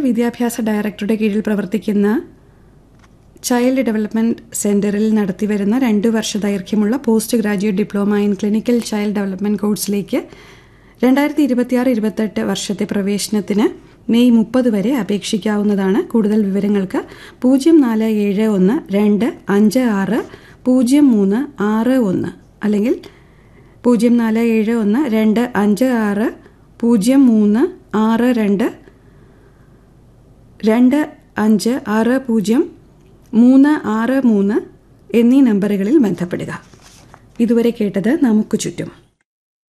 വിദ്യാഭ്യാസ ഡയറക്ടറുടെ കീഴിൽ പ്രവർത്തിക്കുന്ന ചൈൽഡ് ഡെവലപ്മെന്റ് സെന്ററിൽ നടത്തിവരുന്ന രണ്ടു വർഷ ദൈർഘ്യമുള്ള post graduate diploma in clinical child development കോഴ്സിലേക്ക് രണ്ടായിരത്തി ഇരുപത്തിയാറ് ഇരുപത്തെട്ട് വർഷത്തെ പ്രവേശനത്തിന് മെയ് മുപ്പത് വരെ അപേക്ഷിക്കാവുന്നതാണ് കൂടുതൽ വിവരങ്ങൾക്ക് പൂജ്യം നാല് ഏഴ് ഒന്ന് രണ്ട് അഞ്ച് ആറ് പൂജ്യം മൂന്ന് ആറ് ഒന്ന് അല്ലെങ്കിൽ പൂജ്യം നാല് ഏഴ് ഒന്ന് രണ്ട് അഞ്ച് ആറ് പൂജ്യം മൂന്ന് ആറ് രണ്ട് രണ്ട് അഞ്ച് ആറ് പൂജ്യം മൂന്ന് ആറ് മൂന്ന് എന്നീ നമ്പറുകളിൽ ബന്ധപ്പെടുക ഇതുവരെ കേട്ടത് നമുക്ക് ചുറ്റും